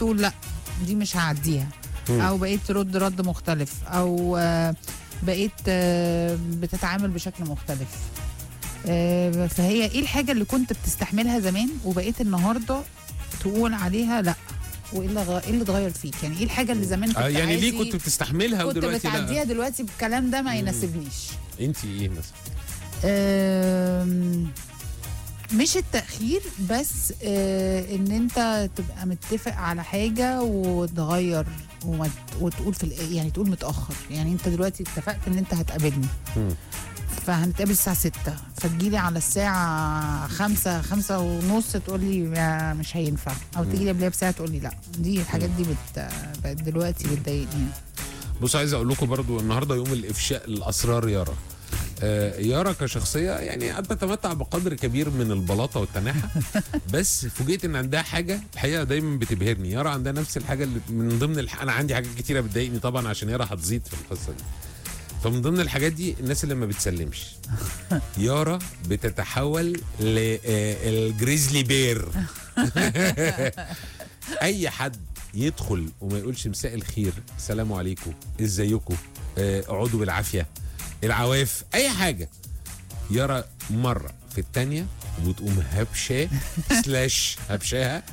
تقول لا دي مش هعديها مم. او بقيت ترد رد مختلف او آه، بقيت آه، بتتعامل بشكل مختلف آه، فهي ايه الحاجه اللي كنت بتستحملها زمان وبقيت النهارده تقول عليها لا وايه اللي غ- ايه اللي اتغير فيك يعني ايه الحاجه اللي زمان كنت آه يعني ليه عادي كنت بتستحملها كنت ودلوقتي بتعديها لا دلوقتي بالكلام ده ما يناسبنيش انت ايه مثلا أم، مش التأخير بس آه، ان انت تبقى متفق على حاجة وتغير وما ت- وتقول في الآ- يعني تقول متأخر يعني انت دلوقتي اتفقت ان انت هتقابلني مم. فهنتقابل الساعة ستة فتجيلي على الساعة خمسة خمسة ونص تقولي يا مش هينفع أو تجيلي قبلها بساعة تقولي لا دي الحاجات دي بت... بقت دلوقتي بتضايقني يعني. بص عايز اقول لكم برضو النهارده يوم الافشاء الاسرار يارا آه يارا كشخصيه يعني قد تتمتع بقدر كبير من البلاطه والتناحه بس فوجئت ان عندها حاجه الحقيقه دايما بتبهرني يارا عندها نفس الحاجه اللي من ضمن الح... انا عندي حاجات كتيره بتضايقني طبعا عشان يارا هتزيد في القصه دي فمن ضمن الحاجات دي الناس اللي ما بتسلمش يارا بتتحول للجريزلي بير اي حد يدخل وما يقولش مساء الخير سلام عليكم ازيكم آه، اقعدوا بالعافيه العواف اي حاجه يرى مره في الثانيه وتقوم هبشاه سلاش هبشاها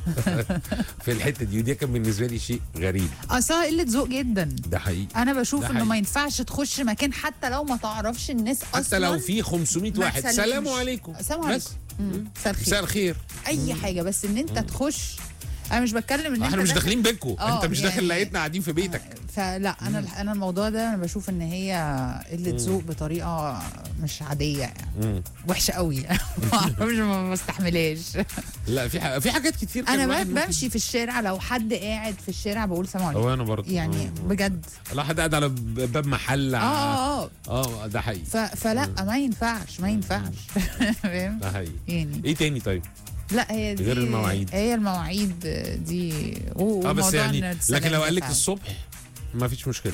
في الحته دي ودي كان بالنسبه لي شيء غريب اصلا قلة ذوق جدا ده حقيقي انا بشوف ده انه حقيقي. ما ينفعش تخش مكان حتى لو ما تعرفش الناس اصلا حتى لو في 500 ما واحد تسلمش. سلام عليكم السلام بس عليكم مم. مساء مساء الخير الخير اي حاجه بس ان انت تخش انا مش بتكلم ان احنا انت مش داخل- داخلين بينكم آه، انت مش داخل يعني- لقيتنا قاعدين في بيتك فلا انا انا الموضوع ده انا بشوف ان هي قله ذوق بطريقه مش عاديه يعني مم. وحشه قوي ما اعرفش ما بستحملهاش لا في ح- في حاجات كتير كان انا الواحد ب- ممكن- بمشي في الشارع لو حد قاعد في الشارع بقول سلام عليكم هو انا برضه يعني آه. بجد لا حد قاعد على ب- باب محل اه اه اه اه ده حقيقي ف- فلا ما ينفعش ما ينفعش فاهم ده حقيقي يعني ايه تاني طيب لا هي دي غير المواعيد. هي المواعيد دي و- اه بس وموضوع يعني إن السلام لكن لو قال لك فعلا. الصبح ما فيش مشكله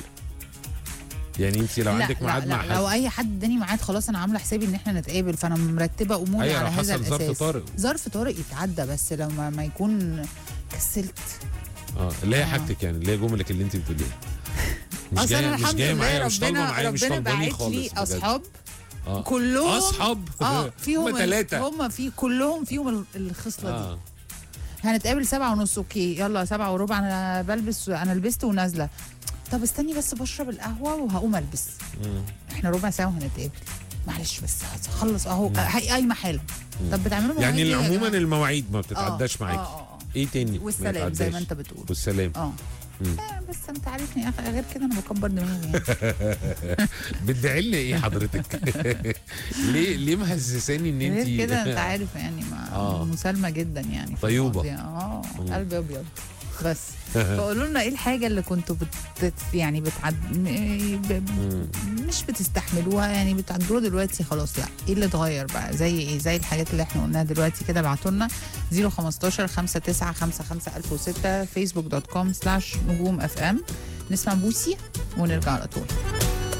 يعني انت لو لا عندك لا ميعاد لا مع لو حد اي حد اداني ميعاد خلاص انا عامله حسابي ان احنا نتقابل فانا مرتبه اموري أيوة، على لو هذا حصل ظرف الاساس طارئ. ظرف طارئ يتعدى بس لما ما يكون كسلت اه اللي هي آه. حاجتك يعني اللي هي جملك اللي انت بتقوليها مش اصل انا جايه مش الحمد جايه لله معايا مش طالبه ربنا معايا مش ربنا طالباني باعت خالص لي بجد. اصحاب آه. كلهم اصحاب اه فيهم هم ثلاثه هم في كلهم فيهم ال- الخصله دي اه هنتقابل سبعة ونص اوكي يلا سبعة وربع انا بلبس انا لبست ونازله طب استني بس بشرب القهوه وهقوم البس مم. احنا ربع ساعه وهنتقابل معلش بس هخلص اهو هي قايمه حالا طب بتعملوا يعني مواعيد إيه يا عموما جماعة؟ المواعيد ما آه، بتتعداش آه، معاكي آه، آه. ايه تاني ما والسلام زي يتعداش؟ ما انت بتقول والسلام اه مم. آه، بس انت عارفني يا اخي غير كده انا بكبر دماغي يعني بتدعي لي ايه حضرتك ليه ليه محسساني ان انت غير كده انت عارف يعني ما آه. مسالمه جدا يعني في طيوبة. المواضيع. اه مم. قلبي ابيض بس فقولوا لنا ايه الحاجه اللي كنتوا بت يعني بتعد م- ب- مم. مش بتستحملوها يعني بتعدوها دلوقتي خلاص لا ايه اللي اتغير بقى زي ايه زي الحاجات اللي احنا قلناها دلوقتي كده ابعتوا لنا 015 5955 1006 فيسبوك دوت كوم سلاش نجوم اف ام نسمع بوسي ونرجع على طول